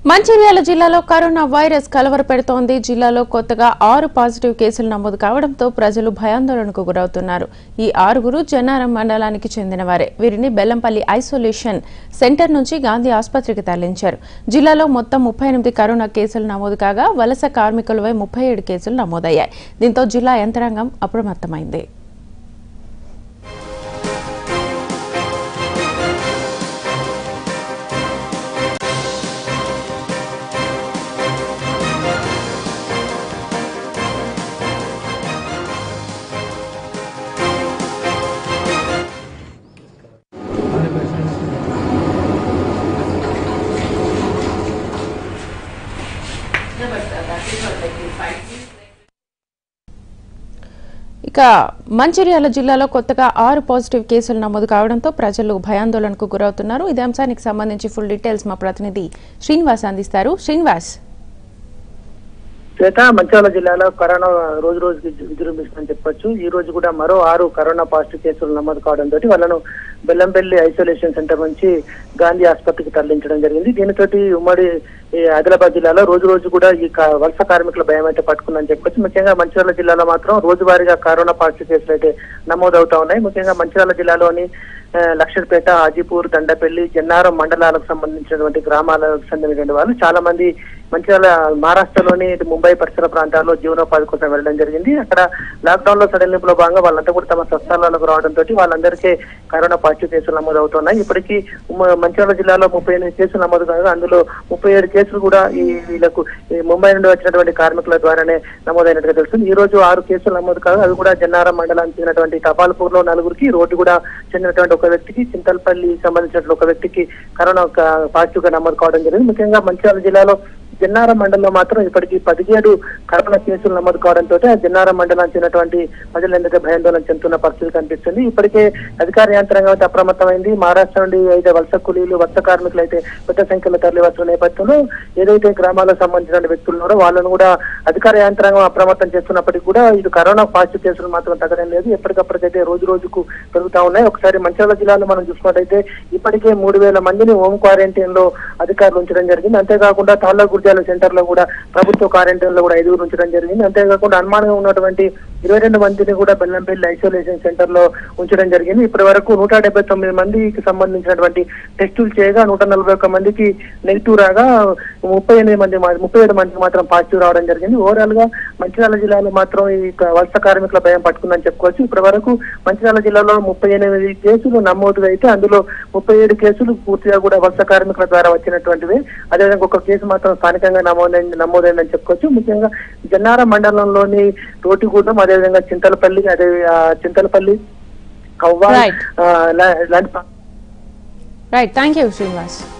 మంచిర్యాల జిల్లాలో corona virus కలవరపెడుతోంది జిల్లాలో కొత్తగా ఆరు పాజిటివ్ కేసులు నమోదు కావడంతో ప్రజలు భయాందోళనకు గురవుతున్నారు ఈ ఆరుగురు జన్నారం మండలానికి చెందినవారే వీరిని బెల్లంపల్లి ఐసోలేషన్ సెంటర్ నుంచి గాంధీ ఆసుపత్రికి తరలించారు జిల్లాలో మొత్తం ముప్పై ఎనిమిది కరోనా కేసులు నమోదు కాగా వలస కార్మికులపై ముప్పై ఏడు కేసులు నమోదయ్యాయి దీంతో జిల్లా యంత్రాంగం అప్రమత్తమైంది ఇక మంచిర్యాల జిల్లాలో కొత్తగా ఆరు పాజిటివ్ కేసులు నమోదు కావడంతో ప్రజలు భయాందోళనకు గురవుతున్నారు ఇదే అంశానికి సంబంధించి ఫుల్ డీటెయిల్స్ మా ప్రతినిధి శ్రీనివాస్ అందిస్తారు శ్రీనివాస్ చేత మంచిర్యాల జిల్లాలో కరోనా రోజు రోజుకి విజృంభిస్తుందని చెప్పొచ్చు ఈ రోజు కూడా మరో ఆరు కరోనా పాజిటివ్ కేసులు నమోదు కావడంతో వాళ్ళను బెల్లంపల్లి ఐసోలేషన్ సెంటర్ నుంచి గాంధీ ఆసుపత్రికి తరలించడం జరిగింది దీనితోటి ఉమ్మడి ఈ ఆదిలాబాద్ జిల్లాలో రోజు రోజు కూడా ఈ కా- వలస కార్మికుల భయం అయితే పట్టుకుందని చెప్పొచ్చు ముఖ్యంగా మంచిర్యాల జిల్లాలో మాత్రం రోజువారీగా కరోనా పాజిటివ్ కేసులు అయితే నమోదవుతా ఉన్నాయి ముఖ్యంగా మంచిర్యాల జిల్లాలోని ఆ, లక్షడిపేట హాజీపూర్ దండపల్లి జన్నారం మండలాలకు సంబంధించినటువంటి గ్రామాలకు చెందినటువంటి వాళ్ళు చాలా మంది మంచిర్యాల మహారాష్ట్రలోని ఇటు ముంబై పరిసర ప్రాంతాల్లో జీవనోపాధి కోసం వెళ్ళడం జరిగింది అక్కడ లాక్డౌన్ లో సడలింపులో భాగంగా వాళ్ళంతా కూడా తమ స్వస్థలాలకు రావడంతో వాళ్ళందరికీ కరోనా పాజిటివ్ కేసులు నమోదు అవుతున్నాయి ఇప్పటికీ ఉమ్మ- మంచిర్యాల జిల్లాలో ముప్పై ఎనిమిది కేసులు నమోదు కాగా అందులో ముప్పై ఏడు కేసులు కూడా ఈ వీళ్ళకు ఈ ముంబై నుండి వచ్చినటువంటి కార్మికుల ద్వారానే నమోదైనట్టుగా తెలుస్తుంది ఈ రోజు ఆరు కేసులు నమోదు కాగా అవి కూడా జన్నారం మండలానికి చెందినటువంటి తపాల్పూర్ లో నలుగురికి రోడ్డు కూడా చెందినటువంటి ఒక వ్యక్తికి చింతల్పల్లి సంబంధించినటువంటి ఒక వ్యక్తికి కరోనా పాజిటివ్ గా నమోదు కావడం జరిగింది ముఖ్యంగా మంచిర్యాల జిల్లాలో జన్నారం మండలంలో మాత్రం ఇప్పటికీ పదిహేడు కరోనా కేసులు నమోదు కావడంతో ఆ జన్నారం మండలానికి చెందినటువంటి ప్రజలందరికీ భయాందోళన చెందుతున్న పరిస్థితి కనిపిస్తుంది ఇప్పటికే అధికార యంత్రాంగం అయితే అప్రమత్తమైంది మహారాష్ట్ర నుండి అయితే వలస కూలీలు వలస కార్మికులు అయితే పెద్ద సంఖ్యలో తరలి వస్తున్న నేపథ్యంలో ఏదైతే గ్రామాలకు సంబంధించిన వ్యక్తులు ఉన్నారో వాళ్ళను కూడా అధికార యంత్రాంగం అప్రమత్తం చేస్తున్నప్పటికీ కూడా ఇది కరోనా పాజిటివ్ కేసులు మాత్రం తగ్గడం లేదు ఎప్పటికప్పటికైతే రోజు రోజుకు పెరుగుతా ఉన్నాయి ఒకసారి మంచిర్యాల జిల్లాలో మనం చూసుకున్నట్టయితే ఇప్పటికే మూడు వేల మందిని హోమ్ క్వారంటైన్ లో అధికారులు ఉంచడం జరిగింది అంతేకాకుండా తాళ్ళ గుర్జాల సెంటర్ లో కూడా ప్రభుత్వ క్వారంటైన్ లో కూడా ఐదుగురు ఉంచడం జరిగింది అంతేకాకుండా అనుమానంగా ఉన్నటువంటి ఇరవై రెండు మందిని కూడా బెల్లంపల్లి ఐసోలేషన్ సెంటర్ లో ఉంచడం జరిగింది ఇప్పటి వరకు నూట డెబ్బై తొమ్మిది మందికి సంబంధించినటువంటి టెస్టులు చేయగా నూట నలభై ఒక్క మందికి నెగిటివ్ రాగా ముప్పై ఎనిమిది మంది మా- ముప్పై ఏడు మందికి మాత్రం పాజిటివ్ రావడం జరిగింది ఓవరాల్ గా మంచిర్యాల జిల్లాలో మాత్రం ఈ క- వలస కార్మికుల భయం పట్టుకుందని చెప్పుకోవచ్చు ఇప్పటి వరకు మంచిర్యాల జిల్లాలో ముప్పై ఎనిమిది కేసులు నమోదు అయితే అందులో ముప్పై ఏడు కేసులు పూర్తిగా కూడా వలస కార్మికుల ద్వారా వచ్చినటువంటివి అదేవిధంగా ఒక కేసు మాత్రం స్థానికంగా నమోదైంది నమోదైందని చెప్పుకోవచ్చు ముఖ్యంగా జన్నారం మండలంలోని రోటిగూడెం అదేవిధంగా చింతలపల్లి అదే ఆ, చింతలపల్లి కవ్వా Right. ఆ, లా- లాంటి రైట్ థ్యాంక్ యూ శ్రీనివాస్